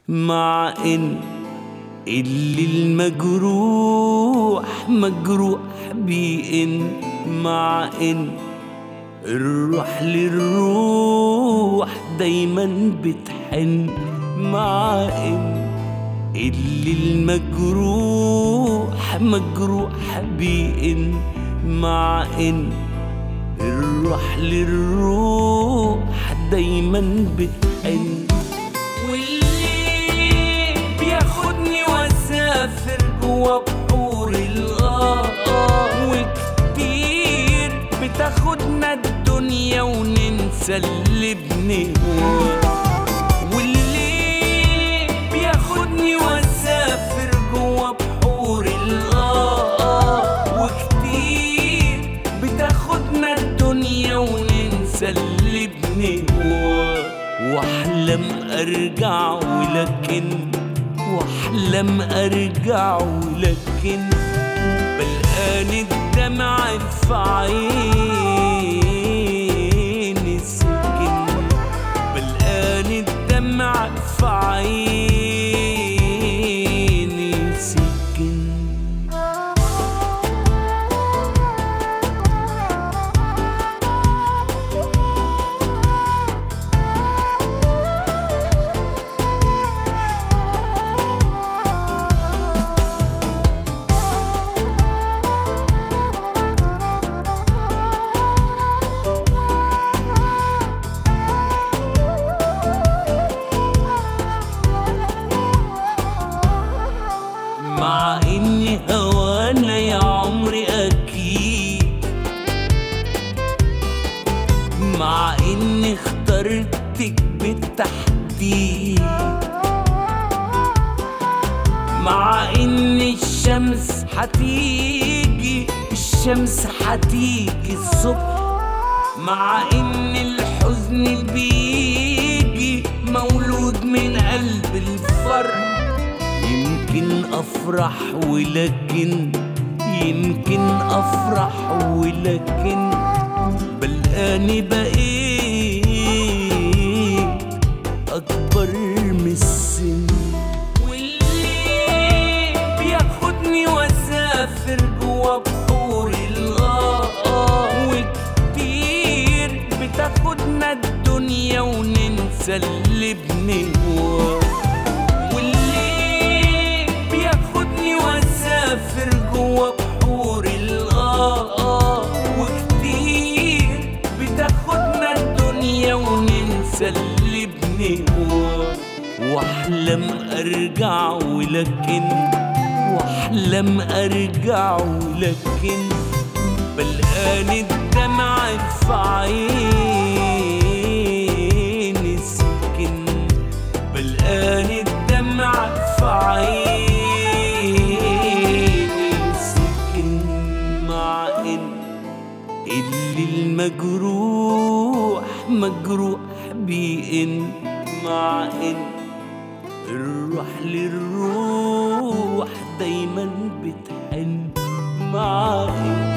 مع ان اللي المجروح مجروح بإن مع ان الروح للروح دايما بتحن مع ان اللي المجروح مجروح بإن مع ان الروح للروح دايما بتحن واللي بياخدني واسافر جوا بحور الغار وكتير بتاخدنا الدنيا وننسى اللي بنهواه واللي بياخدني واسافر جوا بحور الغار وكتير بتاخدنا الدنيا وننسى اللي بنهواه واحلم ارجع ولكن واحلم ارجع ولكن بلقاني الدمع في عيني سكن بلقاني الدمع في عيني سكن مع اني هوانا يا عمري اكيد مع اني اخترتك بالتحديد مع ان الشمس هتيجي الشمس هتيجي الصبح مع ان الحزن بيجي مولود من قلب الفرح يمكن افرح ولكن يمكن افرح ولكن بلقاني بقيت اكبر من السن واللي بياخدني واسافر جوا بحور الغار وكتير بتاخدنا الدنيا وننسى اللي بنهواه واللي بياخدني واسافر جوا بحور الغار وكتير بتاخدنا الدنيا وننسى اللي بنهواه واحلم ارجع ولكن واحلم ارجع ولكن بلقاني الدمع في عيني سكن بلقاني الدمع في عيني سكن مع ان اللي المجروح مجروح بإن مع ان الروح للروح دايما بتحن مع ان